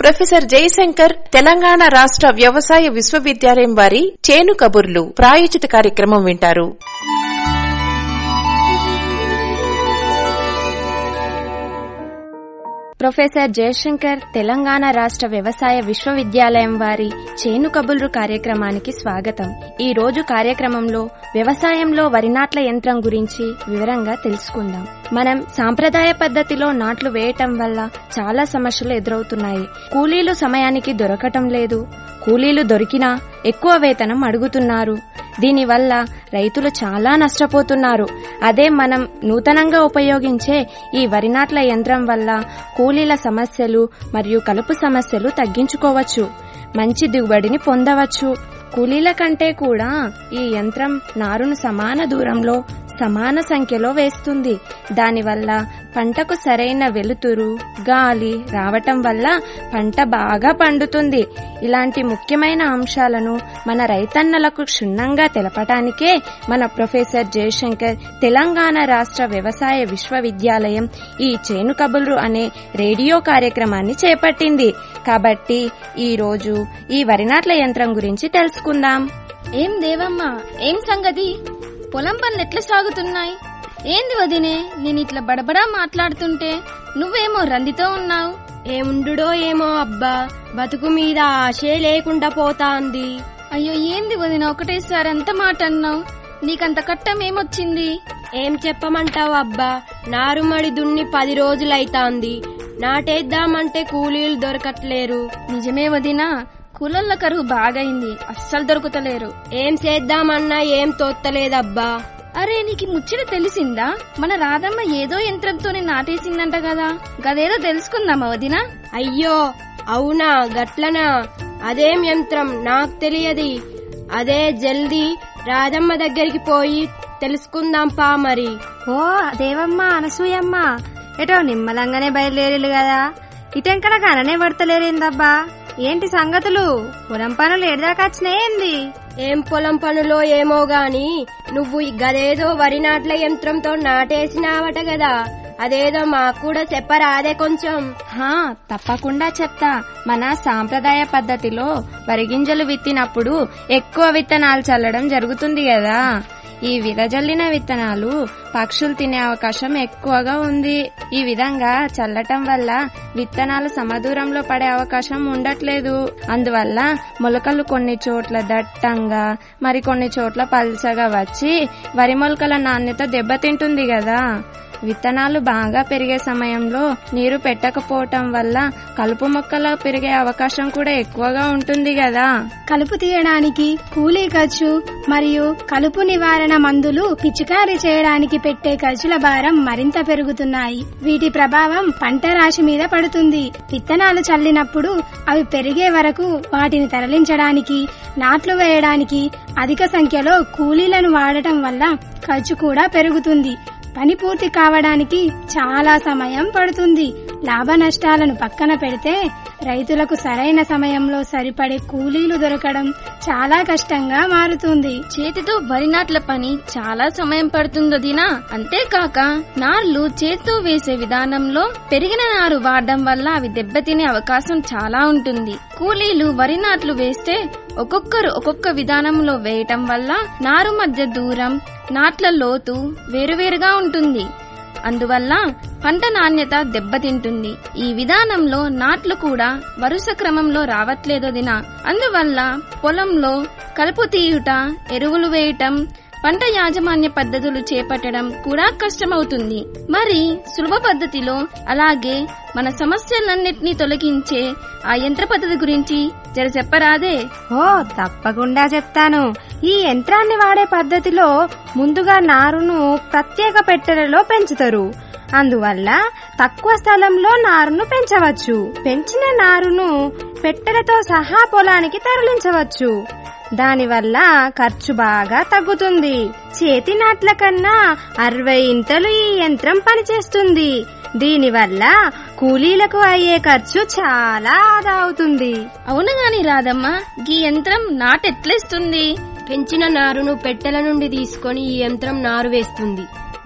professor Jayashankar Telangana రాష్ట్ర వ్యవసాయ విశ్వవిద్యాలయం వారి చేను కబుర్లు ప్రాయోజిత కార్యక్రమం వింటారు ప్రొఫెసర్ జయశంకర్ తెలంగాణ రాష్ట్ర వ్యవసాయ విశ్వవిద్యాలయం వారి చేను కబుర్లు కార్యక్రమానికి స్వాగతం ఈ రోజు కార్యక్రమంలో వ్యవసాయంలో వరి నాట్ల యంత్రం గురించి వివరంగా తెలుసుకుందాం మనం సాంప్రదాయ పద్ధతిలో నాట్లు వేయటం వల్ల చాలా సమస్యలు ఎదురవుతున్నాయి కూలీలు సమయానికి దొరకటం లేదు కూలీలు దొరికినా ఎక్కువ వేతనం అడుగుతున్నారు దీనివల్ల రైతులు చాలా నష్టపోతున్నారు అదే మనం నూతనంగా ఉపయోగించే ఈ వరి నాట్ల యంత్రం వల్ల కూలీల సమస్యలు మరియు కలుపు సమస్యలు తగ్గించుకోవచ్చు మంచి దిగుబడిని పొందవచ్చు కూలీల కంటే కూడా ఈ యంత్రం నారును సమాన దూరంలో సమాన సంఖ్యలో వేస్తుంది దానివల్ల పంటకు సరైన వెలుతురు గాలి రావటం వల్ల పంట బాగా పండుతుంది ఇలాంటి ముఖ్యమైన అంశాలను మన రైతన్నలకు క్షుణ్ణంగా తెలపటానికే మన ప్రొఫెసర్ జయశంకర్ తెలంగాణ రాష్ట్ర వ్యవసాయ విశ్వవిద్యాలయం ఈ చేను కబుర్లు అనే రేడియో కార్యక్రమాన్ని చేపట్టింది కాబట్టి ఈ రోజు ఈ వరినాట్ల యంత్రం గురించి తెలుసుకుందాం ఏం దేవమ్మా ఏం సంగతి పొలం పనులు ఎట్లా సాగుతున్నాయి ఏంది వదినే నేను ఇట్లా బడబడా మాట్లాడుతుంటే నువ్వేమో రందితో ఉన్నావు ఏముండుడో ఏమో అబ్బా బతుకు మీద ఆశే లేకుండా పోతాంది అయ్యో ఏంది వదిన ఒకటేసారి అంత మాట అన్నావు నీకంత కట్టం ఏమొచ్చింది ఏం చెప్పమంటావు అబ్బా నారుమడి దున్ని పది రోజులైతాంది నాటేద్దామంటే కూలీలు దొరకట్లేరు నిజమే వదినా కూలల్ల కరువు బాగైంది అస్సలు దొరుకుతలేరు ఏం చేద్దామన్నా ఏం తోత్తలేదబ్బా అరే నీకు ఈ ముచ్చట తెలిసిందా మన రాధమ్మ ఏదో యంత్రంతోనే నాటేసిందంట కదా గదేదో తెలుసుకుందామా వదినా అయ్యో అవునా గట్లనా అదేం యంత్రం నాకు తెలియది అదే జల్దీ రాధమ్మ దగ్గరికి పోయి తెలుసుకుందాం పా మరి ఓ దేవమ్మ అనసూయమ్మ ఎటో నిమ్మలంగానే బయలుదేరేలు కదా ఇటెంకడ కననే పడతలేరేందబ్బా ఏంటి సంగతులు పొలం పనులు ఎడదాకా వచ్చినాయేంది ఏం పొలం పనులో ఏమో గాని నువ్వు ఈ గదేదో వరి నాట్ల యంత్రంతో నాటేసినావట గదా అదేదో మాకు కూడా చెప్పరాదే కొంచెం హా తప్పకుండా చెప్తా మన సాంప్రదాయ పద్ధతిలో వరిగింజలు విత్తినప్పుడు ఎక్కువ విత్తనాలు చల్లడం జరుగుతుంది కదా ఈ విరజల్లిన విత్తనాలు పక్షులు తినే అవకాశం ఎక్కువగా ఉంది ఈ విధంగా చల్లటం వల్ల విత్తనాలు సమదూరంలో పడే అవకాశం ఉండట్లేదు అందువల్ల మొలకలు కొన్ని చోట్ల దట్టంగా మరి కొన్ని చోట్ల పల్చగా వచ్చి వరి మొలకల నాణ్యత దెబ్బతింటుంది కదా విత్తనాలు బాగా పెరిగే సమయంలో నీరు పెట్టకపోవటం వల్ల కలుపు మొక్కలు పెరిగే అవకాశం కూడా ఎక్కువగా ఉంటుంది కదా కలుపు తీయడానికి కూలీ ఖర్చు మరియు కలుపు నివారణ మందులు పిచికారీ చేయడానికి పెట్టే ఖర్చుల భారం మరింత పెరుగుతున్నాయి వీటి ప్రభావం పంట రాశి మీద పడుతుంది విత్తనాలు చల్లినప్పుడు అవి పెరిగే వరకు వాటిని తరలించడానికి నాట్లు వేయడానికి అధిక సంఖ్యలో కూలీలను వాడటం వల్ల ఖర్చు కూడా పెరుగుతుంది పని పూర్తి కావడానికి చాలా సమయం పడుతుంది లాభ నష్టాలను పక్కన పెడితే రైతులకు సరైన సమయంలో సరిపడే కూలీలు దొరకడం చాలా కష్టంగా మారుతుంది చేతితో వరి నాట్ల పని చాలా సమయం పడుతుందో దినా అంతేకాక నార్లు చేత్తో వేసే విధానంలో పెరిగిన నారు వాడడం వల్ల అవి దెబ్బతినే అవకాశం చాలా ఉంటుంది కూలీలు వరి నాట్లు వేస్తే ఒక్కొక్కరు ఒక్కొక్క విధానంలో వేయటం వల్ల నారు మధ్య దూరం నాట్ల లోతు వేరువేరుగా ఉంటుంది అందువల్ల పంట నాణ్యత దెబ్బతింటుంది ఈ విధానంలో నాట్లు కూడా వరుస క్రమంలో రావట్లేదో దిన అందువల్ల పొలంలో కలుపు తీయుట ఎరువులు వేయటం పంట యాజమాన్య పద్ధతులు చేపట్టడం కూడా కష్టమవుతుంది మరి సులభ పద్ధతిలో అలాగే మన సమస్యలన్నిటినీ తొలగించే ఆ యంత్ర పద్ధతి గురించి జర చెప్పరాదే ఓ తప్పకుండా చెప్తాను ఈ యంత్రాన్ని వాడే పద్ధతిలో ముందుగా నారును ప్రత్యేక పెట్టెలలో పెంచుతారు అందువల్ల తక్కువ స్థలంలో నారును పెంచవచ్చు పెంచిన నారును పెట్టెలతో సహా పొలానికి తరలించవచ్చు దానివల్ల ఖర్చు బాగా తగ్గుతుంది చేతి నాట్ల కన్నా అరవై ఇంతలు ఈ యంత్రం పనిచేస్తుంది దీనివల్ల కూలీలకు అయ్యే ఖర్చు చాలా ఆదా అవుతుంది అవును గాని రాదమ్మా గీ యంత్రం నాటెట్లేస్తుంది పెంచిన నారును పెట్టెల నుండి తీసుకొని ఈ యంత్రం నారు వేస్తుంది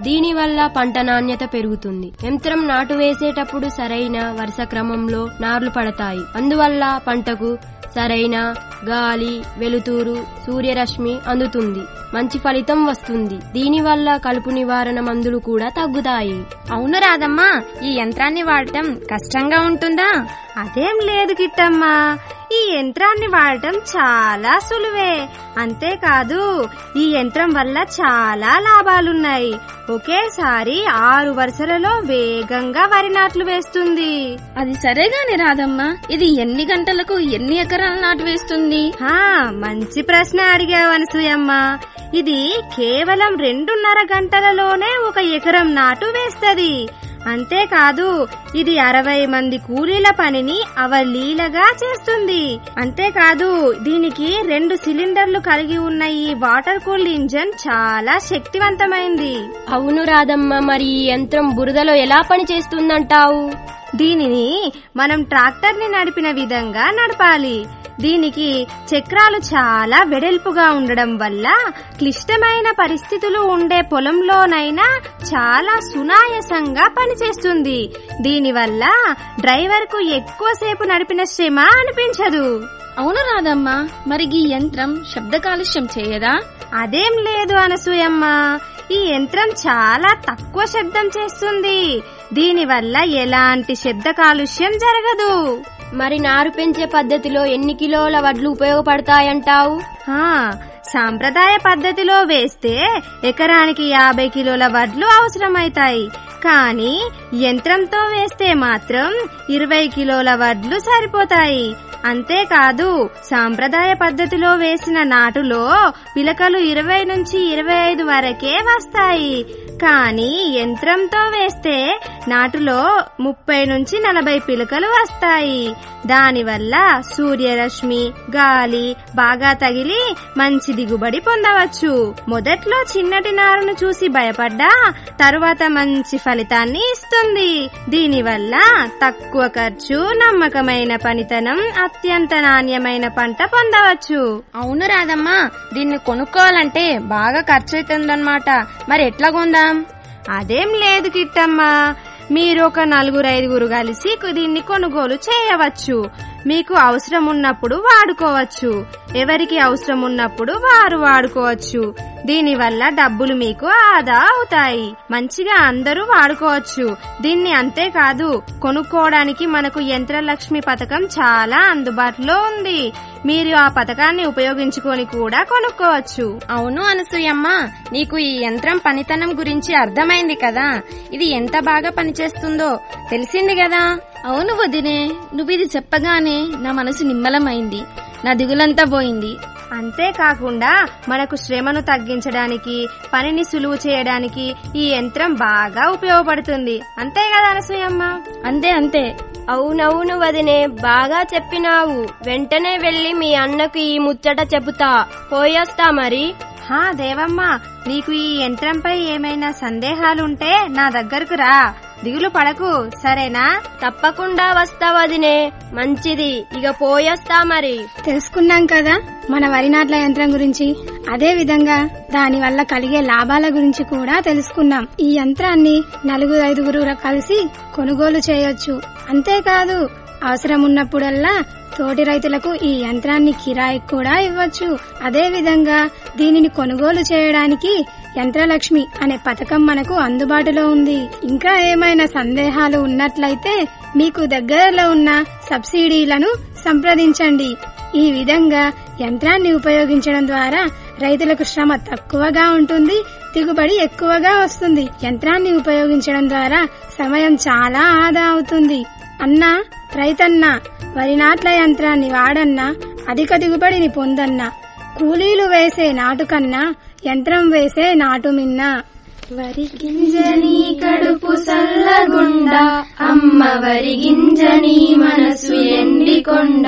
దీనివల్ల పంట నాణ్యత పెరుగుతుంది యంత్రం నాటు వేసేటప్పుడు సరైన వరుస క్రమంలో నార్లు పడతాయి అందువల్ల పంటకు సరైన గాలి వెలుతురు సూర్యరశ్మి అందుతుంది మంచి ఫలితం వస్తుంది దీనివల్ల కలుపు నివారణ మందులు కూడా తగ్గుతాయి అవును రాదమ్మా ఈ యంత్రాన్ని వాడటం కష్టంగా ఉంటుందా అదేం లేదు కిట్టమ్మా ఈ యంత్రాన్ని వాడటం చాలా సులువే అంతేకాదు ఈ యంత్రం వల్ల చాలా లాభాలున్నాయి ఒకేసారి ఆరు వరుసలలో వేగంగా వరి నాట్లు వేస్తుంది అది సరేగాని రాదమ్మా ఇది ఎన్ని గంటలకు ఎన్ని ఎకరాల నాటు వేస్తుంది హా మంచి ప్రశ్న అడిగావు అనసూయమ్మ ఇది కేవలం రెండున్నర గంటలలోనే ఒక ఎకరం నాటు వేస్తది అంతేకాదు ఇది అరవై మంది కూలీల పనిని అవలీలగా చేస్తుంది అంతేకాదు దీనికి రెండు సిలిండర్లు కలిగి ఉన్న ఈ వాటర్ కూల్ ఇంజన్ చాలా శక్తివంతమైంది అవును రాదమ్మ మరి ఈ యంత్రం బురదలో ఎలా పని చేస్తుందంటావు దీనిని మనం ట్రాక్టర్ని నడిపిన విధంగా నడపాలి దీనికి చక్రాలు చాలా వెడల్పుగా ఉండడం వల్ల క్లిష్టమైన పరిస్థితులు ఉండే పొలంలోనైనా చాలా సునాయాసంగా పనిచేస్తుంది దీనివల్ల డ్రైవర్కు ఎక్కువసేపు నడిపిన శ్రమ అనిపించదు అవును రాదమ్మా మరి ఈ యంత్రం శబ్ద కాలుష్యం చేయదా అదేం లేదు అనసూయమ్మ ఈ యంత్రం చాలా తక్కువ శబ్దం చేస్తుంది దీనివల్ల ఎలాంటి శబ్ద కాలుష్యం జరగదు మరి నారు పెంచే పద్ధతిలో ఎన్ని కిలోల వడ్లు ఉపయోగపడతాయంటావు ఆ, సాంప్రదాయ పద్ధతిలో వేస్తే ఎకరానికి యాభై కిలోల వడ్లు అవసరమైతాయి కానీ యంత్రంతో వేస్తే మాత్రం ఇరవై కిలోల వడ్లు సరిపోతాయి అంతేకాదు సాంప్రదాయ పద్ధతిలో వేసిన నాటులో పిలకలు ఇరవై నుంచి ఇరవై ఐదు వరకే వస్తాయి కానీ యంత్రంతో వేస్తే నాటులో ముప్పై నుంచి నలభై పిలకలు వస్తాయి దానివల్ల సూర్యరశ్మి గాలి బాగా తగిలి మంచి దిగుబడి పొందవచ్చు మొదట్లో చిన్నటి నారును చూసి భయపడ్డా తరువాత మంచి ఫలితాన్ని ఇస్తుంది దీనివల్ల తక్కువ ఖర్చు నమ్మకమైన పనితనం అత్యంత నాణ్యమైన పంట పొందవచ్చు అవును రాదమ్మా దీన్ని కొనుక్కోవాలంటే బాగా ఖర్చు అవుతుందన్నమాట మరి ఎట్లా కొందాం అదేం లేదు కిట్టమ్మా మీరు ఒక నలుగురు ఐదుగురు కలిసి దీన్ని కొనుగోలు చేయవచ్చు మీకు అవసరం ఉన్నప్పుడు వాడుకోవచ్చు ఎవరికి అవసరం ఉన్నప్పుడు వారు వాడుకోవచ్చు దీనివల్ల డబ్బులు మీకు ఆదా అవుతాయి మంచిగా అందరూ వాడుకోవచ్చు దీన్ని అంతేకాదు కొనుక్కోవడానికి మనకు యంత్రలక్ష్మి పథకం చాలా అందుబాటులో ఉంది మీరు ఆ పథకాన్ని ఉపయోగించుకొని కూడా కొనుక్కోవచ్చు అవును అనసూయమ్మ నీకు ఈ యంత్రం పనితనం గురించి అర్థమైంది కదా ఇది ఎంత బాగా పనిచేస్తుందో తెలిసింది కదా అవును వదినే నువ్వు ఇది చెప్పగానే నా మనసు నిమ్మలమైంది నా దిగులంతా పోయింది అంతేకాకుండా మనకు శ్రమను తగ్గించడానికి పనిని సులువు చేయడానికి ఈ యంత్రం బాగా ఉపయోగపడుతుంది అంతే కదా అనసూయమ్మ అంతే అంతే అవునవును వదినే బాగా చెప్పినావు వెంటనే వెళ్లి మీ అన్నకు ఈ ముచ్చట చెబుతా పోయొస్తా మరి హా దేవమ్మ నీకు ఈ యంత్రంపై ఏమైనా సందేహాలుంటే నా దగ్గరకు రా దిగులు పడకు సరేనా తప్పకుండా వస్తా వదినే మంచిది ఇక పోయొస్తా మరి తెలుసుకున్నాం కదా మన వరి నాట్ల యంత్రం గురించి అదే విధంగా దాని వల్ల కలిగే లాభాల గురించి కూడా తెలుసుకున్నాం ఈ యంత్రాన్ని నలుగురు ఐదుగురు కలిసి కొనుగోలు చేయొచ్చు అంతేకాదు అవసరం ఉన్నప్పుడల్లా తోటి రైతులకు ఈ యంత్రాన్ని కిరాయికి కూడా ఇవ్వచ్చు అదే విధంగా దీనిని కొనుగోలు చేయడానికి యంత్రలక్ష్మి అనే పథకం మనకు అందుబాటులో ఉంది ఇంకా ఏమైనా సందేహాలు ఉన్నట్లయితే మీకు దగ్గరలో ఉన్న సబ్సిడీలను సంప్రదించండి ఈ విధంగా యంత్రాన్ని ఉపయోగించడం ద్వారా రైతులకు శ్రమ తక్కువగా ఉంటుంది దిగుబడి ఎక్కువగా వస్తుంది యంత్రాన్ని ఉపయోగించడం ద్వారా సమయం చాలా ఆదా అవుతుంది అన్నా రైతన్నా వరి నాట్ల యంత్రాన్ని వాడన్నా అధిక దిగుబడిని పొందన్నా కూలీలు వేసే నాటు కన్నా యంత్రం వేసే నాటు మిన్నా వరి గింజని కడుపు సల్లగుండా అమ్మ వరి గింజని మనసు ఎండికొండ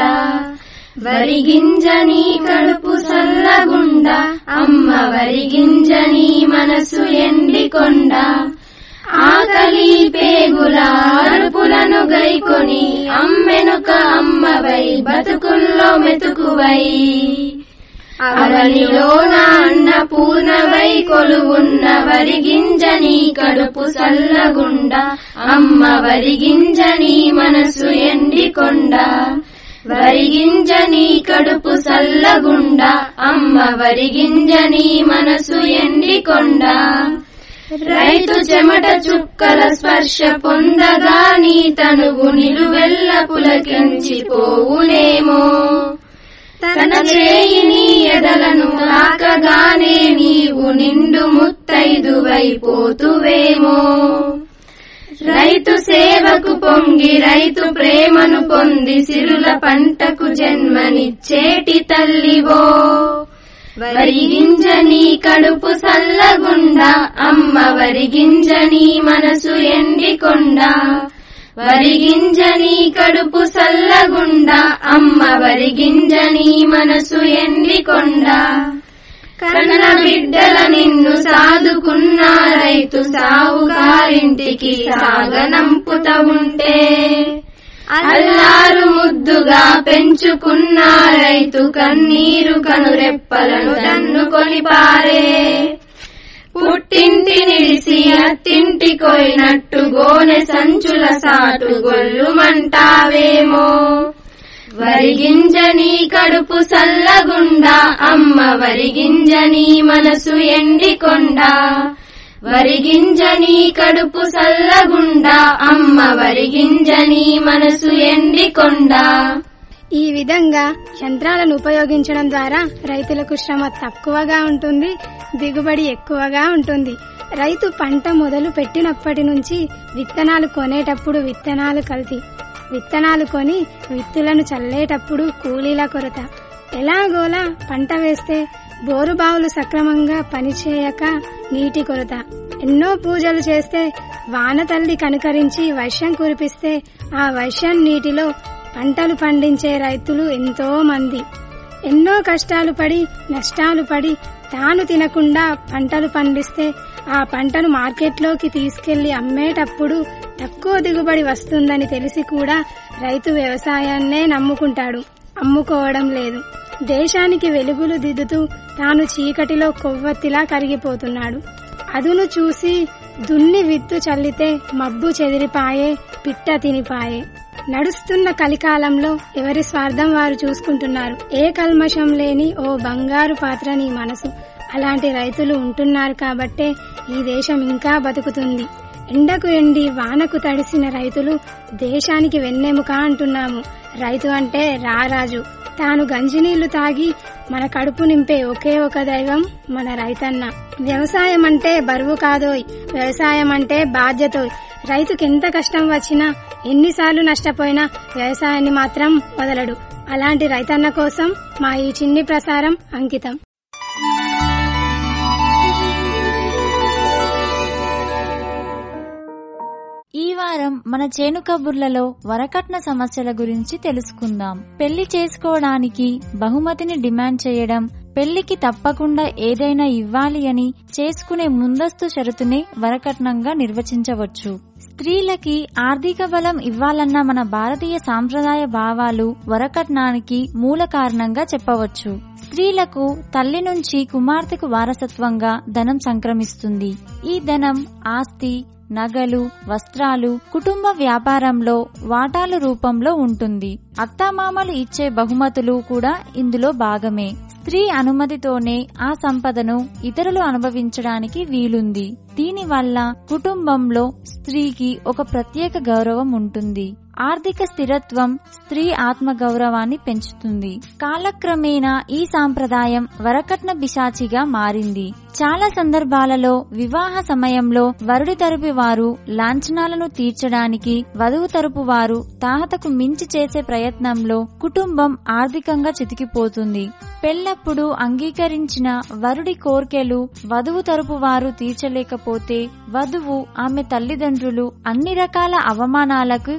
వరి గింజని కడుపు సల్లగుండా అమ్మ వరి గింజని మనసు ఎండికొండ ఆకలి పేగుల అరుపులను గైకొని అమ్మెనుక అమ్మవై బతుకుల్లో మెతుకువై అవనిలోన అన్నపూర్ణవై కొలువున్న వరిగింజని కడుపు సల్లగుండ అమ్మ వరిగింజని మనసు ఎండికొండ వరిగింజని కడుపు సల్లగుండ అమ్మ వరిగింజని మనసు ఎండికొండ రైతు చెమట చుక్కల స్పర్శ పొందగా నీ తనువు నిలువెల్ల పులకించిపోవునేమో తన చేయిని ఎదలను తాకగానే నీవు నిండు ముత్తైదువైపోతువేమో రైతు సేవకు పొంగి రైతు ప్రేమను పొంది సిరుల పంటకు జన్మనిచ్చేటి తల్లివో వరిగింజని కడుపు సల్లగుండ అమ్మ వరిగింజని మనసు ఎండికొండ వరిగింజని కడుపు సల్లగుండ అమ్మ వరిగింజని మనసు ఎండికొండ కన్న బిడ్డల నిన్ను సాదుకున్న రైతు సావుగారింటికి సాగనంపుత ఉంటే అల్లారు ముద్దుగా పెంచుకున్న రైతు కన్నీరు కనురెప్పలను తన్నుకొని పారే పుట్టింటి నిడిసి అత్తింటి కోయినట్టు గోనె సంచుల సాటు గొల్లుమంటావేమో వరిగింజని కడుపు సల్లగుండ అమ్మ వరిగింజని మనసు ఎండికొండ వరిగింజని కడుపు సల్లగుండ అమ్మ వరిగింజని మనసు ఎండికొండ ఈ విధంగా యంత్రాలను ఉపయోగించడం ద్వారా రైతులకు శ్రమ తక్కువగా ఉంటుంది దిగుబడి ఎక్కువగా ఉంటుంది రైతు పంట మొదలు పెట్టినప్పటి నుంచి విత్తనాలు కొనేటప్పుడు విత్తనాలు కల్తీ విత్తనాలు కొని విత్తులను చల్లేటప్పుడు కూలీల కొరత ఎలాగోలా పంట వేస్తే బోరుబావులు సక్రమంగా పనిచేయక నీటి కొరత ఎన్నో పూజలు చేస్తే వాన తల్లి కనుకరించి వర్షం కురిపిస్తే ఆ వర్షం నీటిలో పంటలు పండించే రైతులు ఎంతో మంది ఎన్నో కష్టాలు పడి నష్టాలు పడి తాను తినకుండా పంటలు పండిస్తే ఆ పంటను మార్కెట్లోకి తీసుకెళ్లి అమ్మేటప్పుడు తక్కువ దిగుబడి వస్తుందని తెలిసి కూడా రైతు వ్యవసాయాన్నే నమ్ముకుంటాడు అమ్ముకోవడం లేదు దేశానికి వెలుగులు దిద్దుతూ తాను చీకటిలో కొవ్వొత్తిలా కరిగిపోతున్నాడు అదును చూసి దున్ని విత్తు చల్లితే మబ్బు చెదిరిపాయే పిట్ట తినిపాయే నడుస్తున్న కలికాలంలో ఎవరి స్వార్థం వారు చూసుకుంటున్నారు ఏ కల్మషం లేని ఓ బంగారు పాత్ర నీ మనసు అలాంటి రైతులు ఉంటున్నారు కాబట్టే ఈ దేశం ఇంకా బతుకుతుంది ఎండకు ఎండి వానకు తడిసిన రైతులు దేశానికి వెన్నెముక అంటున్నాము రైతు అంటే రారాజు తాను గంజినీళ్లు తాగి మన కడుపు నింపే ఒకే ఒక దైవం మన రైతన్న వ్యవసాయం అంటే బరువు కాదోయ్ వ్యవసాయం అంటే బాధ్యతోయ్ రైతుకి ఎంత కష్టం వచ్చినా ఎన్నిసార్లు నష్టపోయినా వ్యవసాయాన్ని మాత్రం వదలడు అలాంటి రైతన్న కోసం మా ఈ చిన్ని ప్రసారం అంకితం ఈ వారం మన చేను కబుర్లలో వరకట్న సమస్యల గురించి తెలుసుకుందాం పెళ్లి చేసుకోవడానికి బహుమతిని డిమాండ్ చేయడం పెళ్లికి తప్పకుండా ఏదైనా ఇవ్వాలి అని చేసుకునే ముందస్తు షరతునే వరకట్నంగా నిర్వచించవచ్చు స్త్రీలకి ఆర్థిక బలం ఇవ్వాలన్న మన భారతీయ సాంప్రదాయ భావాలు వరకట్నానికి మూల కారణంగా చెప్పవచ్చు స్త్రీలకు తల్లి నుంచి కుమార్తెకు వారసత్వంగా ధనం సంక్రమిస్తుంది ఈ ధనం ఆస్తి నగలు వస్త్రాలు కుటుంబ వ్యాపారంలో వాటాలు రూపంలో ఉంటుంది అత్తామామలు ఇచ్చే బహుమతులు కూడా ఇందులో భాగమే స్త్రీ అనుమతితోనే ఆ సంపదను ఇతరులు అనుభవించడానికి వీలుంది దీనివల్ల కుటుంబంలో స్త్రీకి ఒక ప్రత్యేక గౌరవం ఉంటుంది ఆర్థిక స్థిరత్వం స్త్రీ ఆత్మగౌరవాన్ని పెంచుతుంది కాలక్రమేణా ఈ సాంప్రదాయం వరకట్న బిశాచిగా మారింది చాలా సందర్భాలలో వివాహ సమయంలో వరుడి తరపు వారు లాంఛనాలను తీర్చడానికి వధువు తరపు వారు తాహతకు మించి చేసే ప్రయత్నంలో కుటుంబం ఆర్థికంగా చితికిపోతుంది పెళ్లప్పుడు అంగీకరించిన వరుడి కోర్కెలు వధువు తరపు వారు తీర్చలేకపోతే వధువు ఆమె తల్లిదండ్రులు అన్ని రకాల అవమానాలకు గురి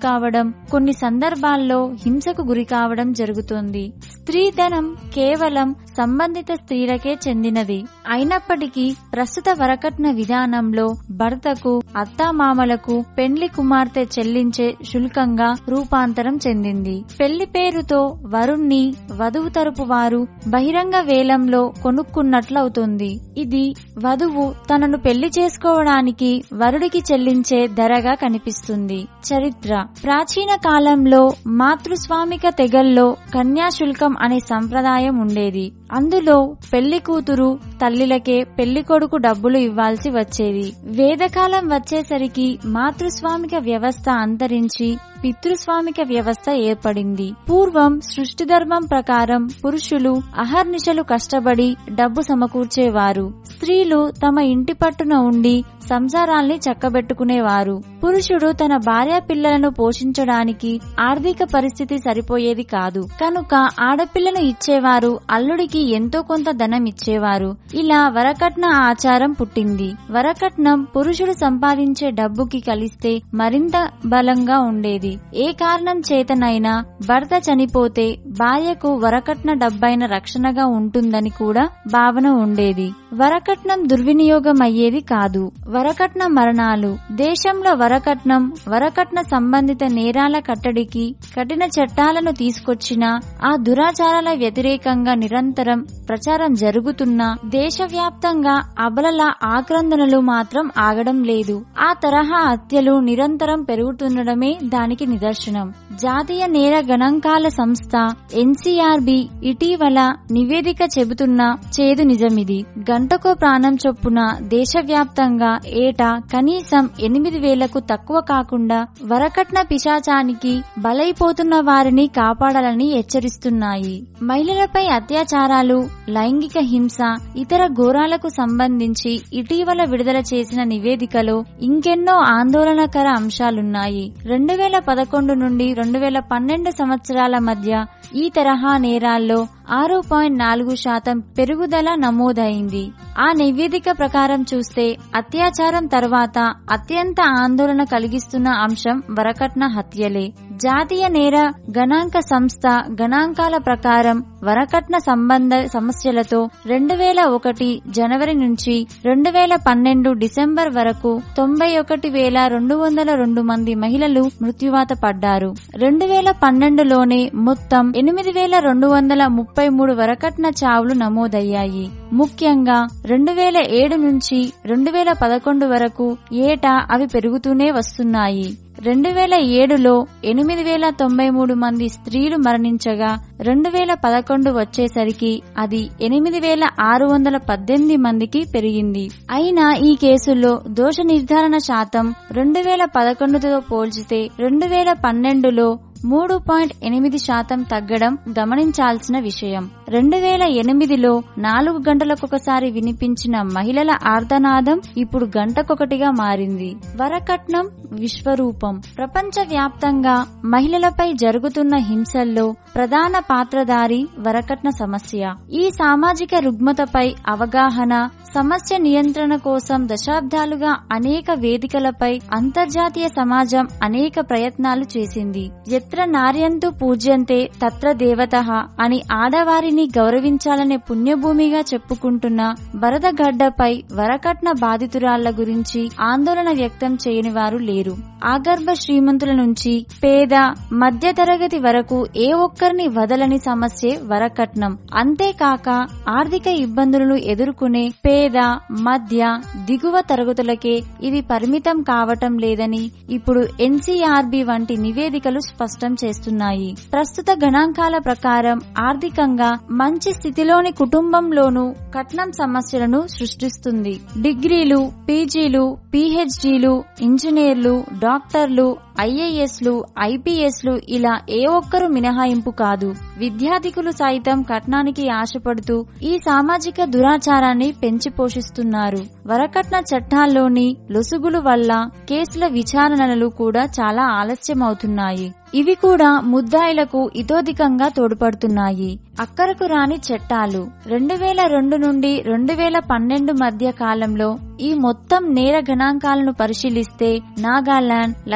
కావడం కొన్ని సందర్భాల్లో హింసకు గురి కావడం జరుగుతోంది స్త్రీధనం కేవలం సంబంధిత స్త్రీలకే చెందినది అయినప్పటికీ ప్రస్తుత వరకట్న విధానంలో భర్తకు అత్తామామలకు పెండ్లి కుమార్తె చెల్లించే శుల్కంగా రూపాంతరం చెందింది పెళ్లి పేరుతో వరుణ్ణి వధువు తరపు వారు బహిరంగ వేలంలో కొనుక్కున్నట్లవుతుంది ఇది వధువు తనను పెళ్లి చేసుకోవడానికి వరుడికి చెల్లించే ధరగా కనిపిస్తుంది చరిత్ర ప్రాచీన కాలంలో మాతృస్వామిక తెగల్లో కన్యాశుల్కం అనే సంప్రదాయం ఉండేది అందులో పెళ్లి కూతురు తల్లిలకే పెళ్లి కొడుకు డబ్బులు ఇవ్వాల్సి వచ్చేది వేదకాలం వచ్చేసరికి మాతృస్వామిక వ్యవస్థ అంతరించి పితృస్వామిక వ్యవస్థ ఏర్పడింది పూర్వం సృష్టి ధర్మం ప్రకారం పురుషులు అహర్నిశలు కష్టపడి డబ్బు సమకూర్చేవారు స్త్రీలు తమ ఇంటి పట్టున ఉండి సంసారాల్ని చక్కబెట్టుకునేవారు పురుషుడు తన భార్య పిల్లలను పోషించడానికి ఆర్థిక పరిస్థితి సరిపోయేది కాదు కనుక ఆడపిల్లను ఇచ్చేవారు అల్లుడికి ఎంతో కొంత ధనం ఇచ్చేవారు ఇలా వరకట్న ఆచారం పుట్టింది వరకట్నం పురుషుడు సంపాదించే డబ్బుకి కలిస్తే మరింత బలంగా ఉండేది ఏ కారణం చేతనైనా భర్త చనిపోతే భార్యకు వరకట్న డబ్బైన రక్షణగా ఉంటుందని కూడా భావన ఉండేది వరకట్నం దుర్వినియోగం అయ్యేది కాదు వరకట్న మరణాలు దేశంలో వరకట్నం వరకట్న సంబంధిత నేరాల కట్టడికి కఠిన చట్టాలను తీసుకొచ్చిన ఆ దురాచారాల వ్యతిరేకంగా నిరంతరం ప్రచారం జరుగుతున్నా దేశవ్యాప్తంగా అబలల ఆక్రందనలు మాత్రం ఆగడం లేదు ఆ తరహా హత్యలు నిరంతరం పెరుగుతుండడమే దానికి నిదర్శనం జాతీయ నేర గణాంకాల సంస్థ ఎన్సీఆర్బి ఇటీవల నివేదిక చెబుతున్న చేదు నిజమిది గంటకో ప్రాణం చొప్పున దేశవ్యాప్తంగా ఏటా కనీసం ఎనిమిది వేలకు తక్కువ కాకుండా వరకట్న పిశాచానికి బలైపోతున్న వారిని కాపాడాలని హెచ్చరిస్తున్నాయి మహిళలపై అత్యాచారాలు లైంగిక హింస ఇతర ఘోరాలకు సంబంధించి ఇటీవల విడుదల చేసిన నివేదికలో ఇంకెన్నో ఆందోళనకర అంశాలున్నాయి రెండు వేల పదకొండు నుండి రెండు వేల పన్నెండు సంవత్సరాల మధ్య ఈ తరహా నేరాల్లో ఆరు పాయింట్ నాలుగు శాతం పెరుగుదల నమోదైంది ఆ నివేదిక ప్రకారం చూస్తే అత్యాచారం తర్వాత అత్యంత ఆందోళన కలిగిస్తున్న అంశం వరకట్న హత్యలే జాతీయ నేర గణాంక సంస్థ గణాంకాల ప్రకారం వరకట్న సంబంధ సమస్యలతో రెండు వేల ఒకటి జనవరి నుంచి రెండు వేల పన్నెండు డిసెంబర్ వరకు తొంభై ఒకటి వేల రెండు వందల రెండు మంది మహిళలు మృత్యువాత పడ్డారు రెండు వేల పన్నెండులోనే మొత్తం ఎనిమిది వేల రెండు వందల ముప్పై మూడు వరకట్న చావులు నమోదయ్యాయి ముఖ్యంగా రెండు వేల ఏడు నుంచి రెండు వేల పదకొండు వరకు ఏటా అవి పెరుగుతూనే వస్తున్నాయి రెండు వేల ఏడులో ఎనిమిది వేల తొంభై మూడు మంది స్త్రీలు మరణించగా రెండు వేల పదకొండు వచ్చేసరికి అది ఎనిమిది వేల ఆరు వందల పద్దెనిమిది మందికి పెరిగింది అయినా ఈ కేసుల్లో దోష నిర్ధారణ శాతం రెండు వేల పదకొండుతో పోల్చితే రెండు వేల పన్నెండులో మూడు పాయింట్ ఎనిమిది శాతం తగ్గడం గమనించాల్సిన విషయం రెండు వేల ఎనిమిదిలో నాలుగు గంటలకొకసారి వినిపించిన మహిళల ఆర్తనాదం ఇప్పుడు గంటకొకటిగా మారింది వరకట్నం విశ్వరూపం ప్రపంచ వ్యాప్తంగా మహిళలపై జరుగుతున్న హింసల్లో ప్రధాన పాత్రధారి వరకట్న సమస్య ఈ సామాజిక రుగ్మతపై అవగాహన సమస్య నియంత్రణ కోసం దశాబ్దాలుగా అనేక వేదికలపై అంతర్జాతీయ సమాజం అనేక ప్రయత్నాలు చేసింది ఎత్ర నార్యంతు పూజ్యంతే తత్ర దేవత అని ఆడవారిని గౌరవించాలనే పుణ్యభూమిగా చెప్పుకుంటున్న వరదగడ్డపై వరకట్న బాధితురాళ్ల గురించి ఆందోళన వ్యక్తం చేయని వారు లేరు ఆగర్భ శ్రీమంతుల నుంచి పేద మధ్యతరగతి వరకు ఏ ఒక్కరిని వదలని సమస్యే వరకట్నం అంతేకాక ఆర్థిక ఇబ్బందులను ఎదుర్కొనే పేద మధ్య దిగువ తరగతులకే ఇది పరిమితం కావటం లేదని ఇప్పుడు ఎన్సీఆర్బి వంటి నివేదికలు స్పష్టం చేస్తున్నాయి ప్రస్తుత గణాంకాల ప్రకారం ఆర్థికంగా మంచి స్థితిలోని కుటుంబంలోనూ కట్నం సమస్యలను సృష్టిస్తుంది డిగ్రీలు పీజీలు పీహెచ్డీలు ఇంజనీర్లు డాక్టర్లు ఐఏఎస్లు ఐపీఎస్లు ఇలా ఏ ఒక్కరు మినహాయింపు కాదు విద్యార్థికులు సైతం కట్నానికి ఆశపడుతూ ఈ సామాజిక దురాచారాన్ని పెంచి పోషిస్తున్నారు వరకట్న చట్టాల్లోని లొసుగులు వల్ల కేసుల విచారణలు కూడా చాలా ఆలస్యమవుతున్నాయి ఇవి కూడా ముద్దాయిలకు ఇతోధికంగా తోడ్పడుతున్నాయి అక్కరకు రాని చట్టాలు రెండు వేల రెండు నుండి రెండు వేల పన్నెండు మధ్య కాలంలో ఈ మొత్తం నేర గణాంకాలను పరిశీలిస్తే నాగాలాండ్ లక్షద్వీప్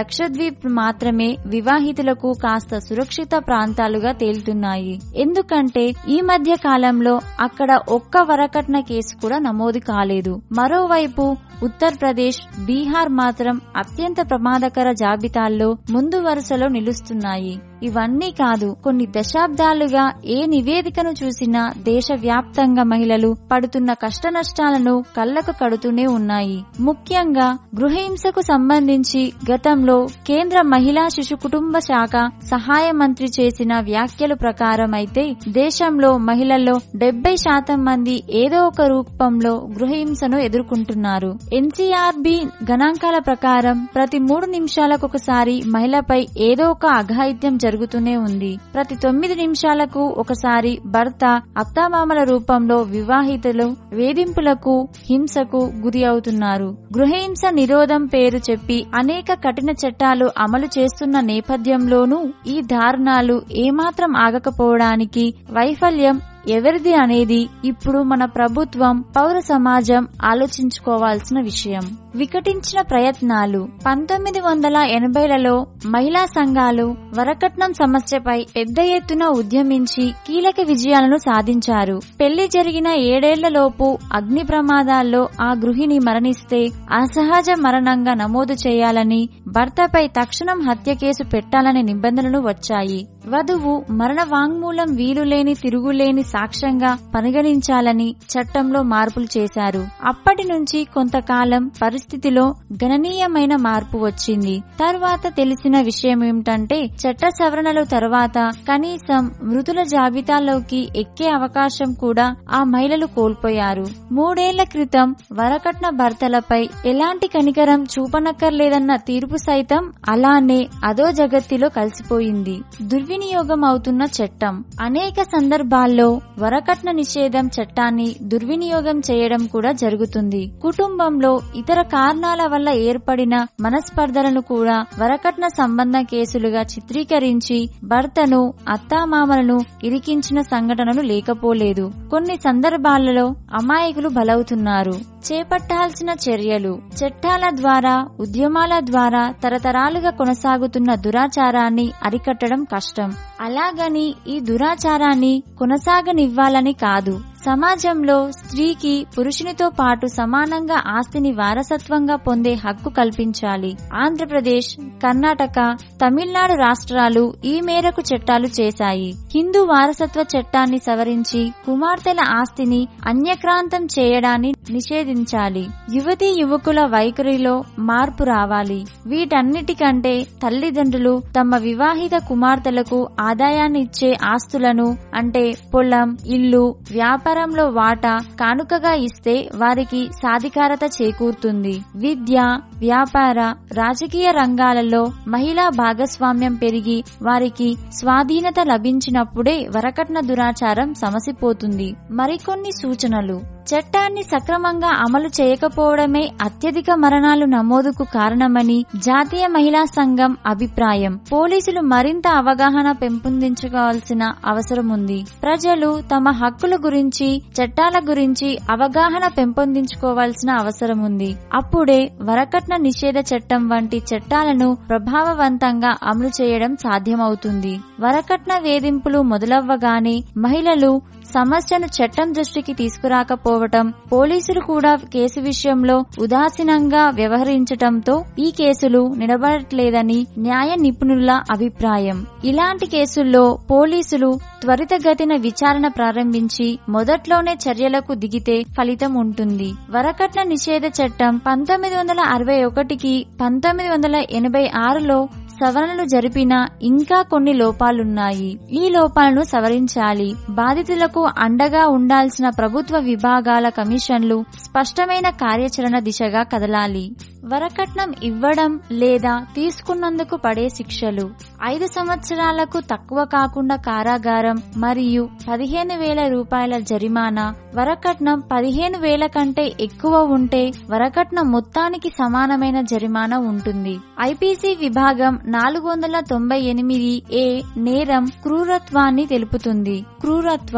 దీవులు మాత్రమే వివాహితులకు కాస్త సురక్షిత ప్రాంతాలుగా తేలుతున్నాయి ఎందుకంటే ఈ మధ్య కాలంలో అక్కడ ఒక్క వరకట్న కేసు కూడా నమోదు కాలేదు మరోవైపు ఉత్తరప్రదేశ్ బీహార్ మాత్రం అత్యంత ప్రమాదకర జాబితాల్లో ముందు వరుసలో నిలుస్తున్నాయి ఇవన్నీ కాదు కొన్ని దశాబ్దాలుగా ఏ నివేదికను చూసినా దేశవ్యాప్తంగా మహిళలు పడుతున్న కష్టనష్టాలను కళ్లకు కడుతూనే ఉన్నాయి ముఖ్యంగా గృహహింసకు సంబంధించి గతంలో కేంద్ర మహిళా శిశు కుటుంబ శాఖ సహాయ మంత్రి చేసిన వ్యాఖ్యలు ప్రకారం అయితే దేశంలో మహిళల్లో డెబ్బై శాతం మంది ఏదో ఒక రూపంలో గృహహింసను ఎదుర్కొంటున్నారు ఎన్సీఆర్బి గణాంకాల ప్రకారం ప్రతి మూడు నిమిషాలకు ఒకసారి మహిళపై ఏదో ఒక అఘాయిత్యం జరుగుతూనే ఉంది ప్రతి తొమ్మిది నిమిషాలకు ఒకసారి భర్త అత్తామామల రూపంలో వివాహితులు వేధింపులకు హింసకు గురి అవుతున్నారు గృహహింస నిరోధం పేరు చెప్పి అనేక కఠిన చట్టాలు అమలు చేస్తున్న నేపథ్యంలోనూ ఈ దారుణాలు ఏమాత్రం ఆగకపోవడానికి వైఫల్యం ఎవరిది అనేది ఇప్పుడు మన ప్రభుత్వం పౌర సమాజం ఆలోచించుకోవాల్సిన విషయం వికటించిన ప్రయత్నాలు పంతొమ్మిది వందల ఎనభైలలో మహిళా సంఘాలు వరకట్నం సమస్యపై పెద్ద ఎత్తున ఉద్యమించి కీలక విజయాలను సాధించారు పెళ్లి జరిగిన ఏడేళ్లలోపు అగ్ని ప్రమాదాల్లో ఆ గృహిణి మరణిస్తే అసహజ మరణంగా నమోదు చేయాలని భర్తపై తక్షణం హత్య కేసు పెట్టాలనే నిబంధనలు వచ్చాయి వధువు మరణ వాంగ్మూలం వీలులేని తిరుగులేని సాక్ష్యంగా పరిగణించాలని చట్టంలో మార్పులు చేశారు అప్పటి నుంచి కొంతకాలం పరిస్థితిలో గణనీయమైన మార్పు వచ్చింది తర్వాత తెలిసిన విషయం ఏమిటంటే చట్ట సవరణలు తర్వాత కనీసం మృతుల జాబితాలోకి ఎక్కే అవకాశం కూడా ఆ మహిళలు కోల్పోయారు మూడేళ్ల క్రితం వరకట్న భర్తలపై ఎలాంటి కనికరం చూపనక్కర్లేదన్న తీర్పు సైతం అలానే అదో జగత్తిలో కలిసిపోయింది దుర్వినియోగం అవుతున్న చట్టం అనేక సందర్భాల్లో వరకట్న నిషేధం చట్టాన్ని దుర్వినియోగం చేయడం కూడా జరుగుతుంది కుటుంబంలో ఇతర కారణాల వల్ల ఏర్పడిన మనస్పర్ధలను కూడా వరకట్న సంబంధ కేసులుగా చిత్రీకరించి భర్తను అత్తామామలను ఇరికించిన సంఘటనలు లేకపోలేదు కొన్ని సందర్భాలలో అమాయకులు బలవుతున్నారు చేపట్టాల్సిన చర్యలు చట్టాల ద్వారా ఉద్యమాల ద్వారా తరతరాలుగా కొనసాగుతున్న దురాచారాన్ని అరికట్టడం కష్టం అలాగని ఈ దురాచారాన్ని కొనసాగనివ్వాలని కాదు సమాజంలో స్త్రీకి పురుషునితో పాటు సమానంగా ఆస్తిని వారసత్వంగా పొందే హక్కు కల్పించాలి ఆంధ్రప్రదేశ్ కర్ణాటక తమిళనాడు రాష్ట్రాలు ఈ మేరకు చట్టాలు చేశాయి హిందూ వారసత్వ చట్టాన్ని సవరించి కుమార్తెల ఆస్తిని అన్యక్రాంతం చేయడాన్ని నిషేధించాలి యువతీ యువకుల వైఖరిలో మార్పు రావాలి వీటన్నిటికంటే తల్లిదండ్రులు తమ వివాహిత కుమార్తెలకు ఆదాయాన్ని ఇచ్చే ఆస్తులను అంటే పొలం ఇల్లు వ్యాపారంలో వాటా కానుకగా ఇస్తే వారికి సాధికారత చేకూరుతుంది విద్య వ్యాపార రాజకీయ రంగాలలో మహిళా భాగస్వామ్యం పెరిగి వారికి స్వాధీనత లభించినప్పుడే వరకట్న దురాచారం సమసిపోతుంది మరికొన్ని సూచనలు చట్టాన్ని సక్రమంగా అమలు చేయకపోవడమే అత్యధిక మరణాలు నమోదుకు కారణమని జాతీయ మహిళా సంఘం అభిప్రాయం పోలీసులు మరింత అవగాహన పెంపొందించుకోవాల్సిన అవసరం ఉంది ప్రజలు తమ హక్కుల గురించి చట్టాల గురించి అవగాహన పెంపొందించుకోవాల్సిన అవసరం ఉంది అప్పుడే వరకట్న నిషేధ చట్టం వంటి చట్టాలను ప్రభావవంతంగా అమలు చేయడం సాధ్యమవుతుంది వరకట్న వేధింపులు మొదలవ్వగానే మహిళలు సమస్యను చట్టం దృష్టికి తీసుకురాకపోవటం పోలీసులు కూడా కేసు విషయంలో ఉదాసీనంగా వ్యవహరించటంతో ఈ కేసులు నిలబడట్లేదని న్యాయ నిపుణుల అభిప్రాయం ఇలాంటి కేసుల్లో పోలీసులు త్వరితగతిన విచారణ ప్రారంభించి మొదట్లోనే చర్యలకు దిగితే ఫలితం ఉంటుంది వరకట్న నిషేధ చట్టం పంతొమ్మిది వందల అరవై ఒకటికి పంతొమ్మిది వందల ఎనభై ఆరులో సవరణలు జరిపినా ఇంకా కొన్ని లోపాలున్నాయి ఈ లోపాలను సవరించాలి బాధితులకు అండగా ఉండాల్సిన ప్రభుత్వ విభాగాల కమిషన్లు స్పష్టమైన కార్యాచరణ దిశగా కదలాలి వరకట్నం ఇవ్వడం లేదా తీసుకున్నందుకు పడే శిక్షలు ఐదు సంవత్సరాలకు తక్కువ కాకుండా కారాగారం మరియు పదిహేను వేల రూపాయల జరిమానా వరకట్నం పదిహేను వేల కంటే ఎక్కువ ఉంటే వరకట్నం మొత్తానికి సమానమైన జరిమానా ఉంటుంది ఐపీసీ విభాగం నాలుగు వందల తొంభై ఎనిమిది ఏ నేరం క్రూరత్వాన్ని తెలుపుతుంది క్రూరత్వం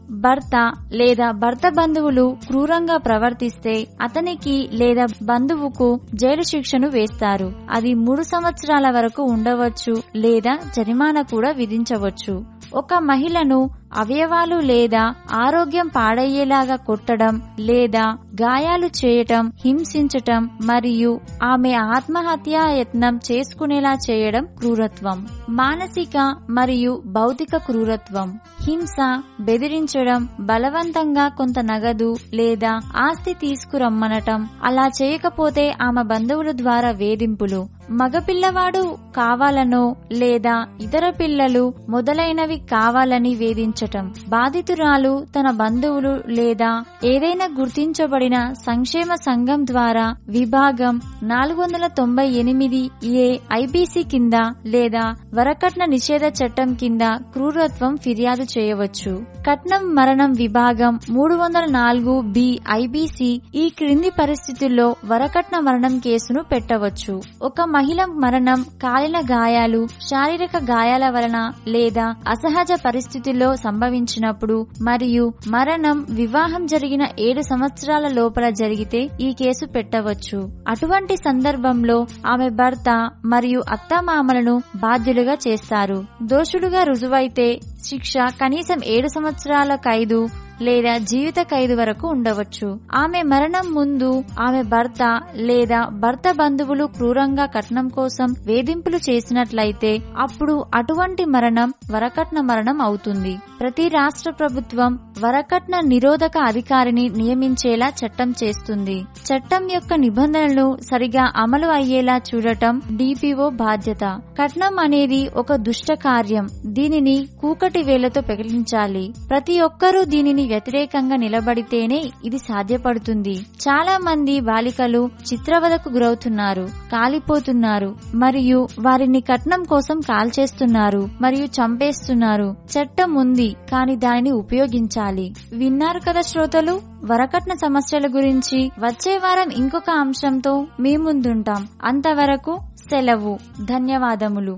భర్త లేదా భర్త బంధువులు క్రూరంగా ప్రవర్తిస్తే అతనికి లేదా బంధువుకు జైలు శిక్షను వేస్తారు అది మూడు సంవత్సరాల వరకు ఉండవచ్చు లేదా జరిమానా కూడా విధించవచ్చు ఒక మహిళను అవయవాలు లేదా ఆరోగ్యం పాడయ్యేలాగా కొట్టడం లేదా గాయాలు చేయటం హింసించటం మరియు ఆమె ఆత్మహత్యా యత్నం చేసుకునేలా చేయడం క్రూరత్వం మానసిక మరియు భౌతిక క్రూరత్వం హింస బెదిరించడం బలవంతంగా కొంత నగదు లేదా ఆస్తి తీసుకురమ్మనటం అలా చేయకపోతే ఆమె బంధువుల ద్వారా వేధింపులు మగపిల్లవాడు కావాలనో లేదా ఇతర పిల్లలు మొదలైనవి కావాలని వేధించటం బాధితురాలు తన బంధువులు లేదా ఏదైనా గుర్తించబడిన సంక్షేమ సంఘం ద్వారా విభాగం నాలుగు వందల తొంభై ఎనిమిది ఏ ఐబీసీ కింద లేదా వరకట్న నిషేధ చట్టం కింద క్రూరత్వం ఫిర్యాదు చేయవచ్చు కట్నం మరణం విభాగం మూడు వందల నాలుగు బి ఐబీసీ ఈ క్రింది పరిస్థితుల్లో వరకట్న మరణం కేసును పెట్టవచ్చు ఒక మహిళ మరణం కాలిన గాయాలు శారీరక గాయాల వలన లేదా అసహజ పరిస్థితుల్లో సంభవించినప్పుడు మరియు మరణం వివాహం జరిగిన ఏడు సంవత్సరాల లోపల జరిగితే ఈ కేసు పెట్టవచ్చు అటువంటి సందర్భంలో ఆమె భర్త మరియు అత్తమామలను బాధ్యులుగా చేస్తారు దోషుడుగా రుజువైతే శిక్ష కనీసం ఏడు సంవత్సరాల ఖైదు లేదా జీవిత ఖైదు వరకు ఉండవచ్చు ఆమె మరణం ముందు ఆమె భర్త లేదా భర్త బంధువులు క్రూరంగా కట్నం కోసం వేధింపులు చేసినట్లయితే అప్పుడు అటువంటి మరణం వరకట్న మరణం అవుతుంది ప్రతి రాష్ట్ర ప్రభుత్వం వరకట్న నిరోధక అధికారిని నియమించేలా చట్టం చేస్తుంది చట్టం యొక్క నిబంధనలు సరిగా అమలు అయ్యేలా చూడటం డిపిఓ బాధ్యత కట్నం అనేది ఒక దుష్ట కార్యం దీనిని కూకటి వేలతో పెకిలించాలి ప్రతి ఒక్కరూ దీనిని వ్యతిరేకంగా నిలబడితేనే ఇది సాధ్యపడుతుంది చాలా మంది బాలికలు చిత్రవదకు గురవుతున్నారు కాలిపోతున్నారు మరియు వారిని కట్నం కోసం కాల్చేస్తున్నారు మరియు చంపేస్తున్నారు చట్టం ఉంది కానీ దానిని ఉపయోగించాలి విన్నారు కదా శ్రోతలు వరకట్న సమస్యల గురించి వచ్చే వారం ఇంకొక అంశంతో మీ ముందుంటాం అంతవరకు సెలవు ధన్యవాదములు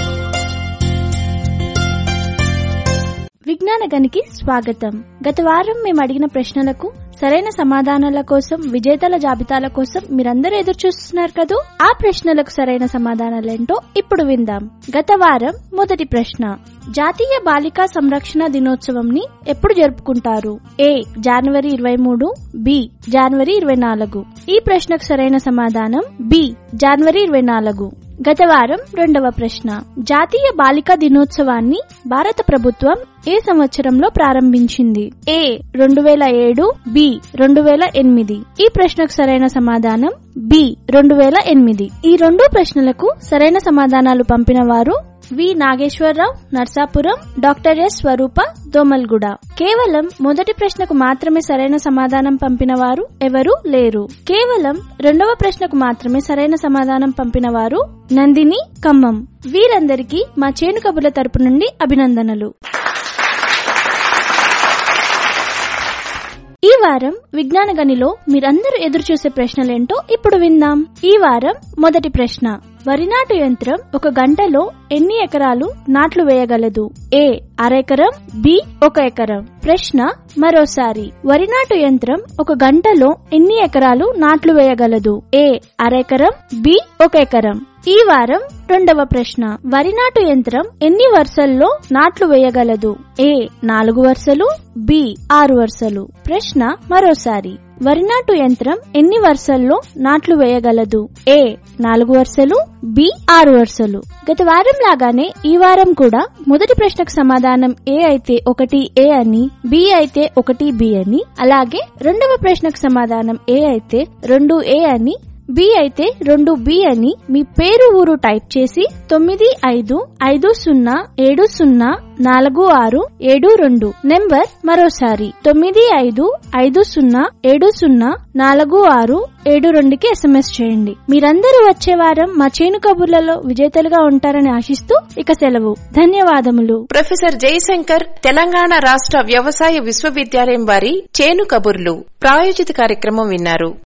విజ్ఞాన గనికి స్వాగతం గత వారం మేము అడిగిన ప్రశ్నలకు సరైన సమాధానాల కోసం విజేతల జాబితాల కోసం మీరందరూ ఎదురు చూస్తున్నారు కదూ ఆ ప్రశ్నలకు సరైన సమాధానాలేంటో ఇప్పుడు విందాం గత వారం మొదటి ప్రశ్న జాతీయ బాలికా సంరక్షణ దినోత్సవం ని ఎప్పుడు జరుపుకుంటారు ఏ జనవరి ఇరవై మూడు బి జనవరి ఇరవై నాలుగు ఈ ప్రశ్నకు సరైన సమాధానం బి జనవరి ఇరవై నాలుగు గత వారం రెండవ ప్రశ్న జాతీయ బాలికా దినోత్సవాన్ని భారత ప్రభుత్వం ఏ సంవత్సరంలో ప్రారంభించింది ఏ రెండు వేల ఏడు బి రెండు వేల ఎనిమిది ఈ ప్రశ్నకు సరైన సమాధానం బి రెండు వేల ఎనిమిది ఈ రెండు ప్రశ్నలకు సరైన సమాధానాలు పంపిన వారు V Nageswararao Narsapuram doctor S Swaroopa Domalguda కేవలం మొదటి ప్రశ్నకు మాత్రమే సరైన సమాధానం పంపిన వారు ఎవరు లేరు కేవలం రెండవ ప్రశ్నకు మాత్రమే సరైన సమాధానం పంపిన వారు నందిని ఖమ్మం వీరందరికీ మా చేను కబుర్ల తరపు నుండి అభినందనలు ఈ వారం విజ్ఞాన గనిలో మీరందరూ ఎదురు చూసే ప్రశ్నలేంటో ఇప్పుడు విందాం ఈ వారం మొదటి ప్రశ్న వరి నాటు యంత్రం ఒక గంటలో ఎన్ని ఎకరాలు నాట్లు వేయగలదు ఏ అరెకరం బి ఒక ఎకరం ప్రశ్న మరోసారి వరి నాటు యంత్రం ఒక గంటలో ఎన్ని ఎకరాలు నాట్లు వేయగలదు ఏ అరెకరం బి ఒక ఎకరం ఈ వారం రెండవ ప్రశ్న వరి నాటు యంత్రం ఎన్ని వరుసల్లో నాట్లు వేయగలదు ఏ నాలుగు వరుసలు బి ఆరు వరుసలు ప్రశ్న మరోసారి వరి నాటు యంత్రం ఎన్ని వరుసల్లో నాట్లు వేయగలదు ఏ నాలుగు వరుసలు బి ఆరు వరుసలు గత వారం లాగానే ఈ వారం కూడా మొదటి ప్రశ్నకు సమాధానం ఏ అయితే ఒకటి ఏ అని బి అయితే ఒకటి బి అని అలాగే రెండవ ప్రశ్నకు సమాధానం ఏ అయితే రెండు ఏ అని బి అయితే రెండు బి అని మీ పేరు ఊరు టైప్ చేసి తొమ్మిది ఐదు ఐదు సున్నా ఏడు సున్నా నాలుగు ఆరు ఏడు రెండు నెంబర్ మరోసారి తొమ్మిది ఐదు ఐదు సున్నా ఏడు సున్నా నాలుగు ఆరు ఏడు రెండుకి ఎస్ఎంఎస్ చేయండి మీరందరూ వచ్చే వారం మా చేను కబుర్లలో విజేతలుగా ఉంటారని ఆశిస్తూ ఇక సెలవు ధన్యవాదములు ప్రొఫెసర్ జయశంకర్ తెలంగాణ రాష్ట్ర వ్యవసాయ విశ్వవిద్యాలయం వారి చేను కబుర్లు ప్రాయోజిత కార్యక్రమం విన్నారు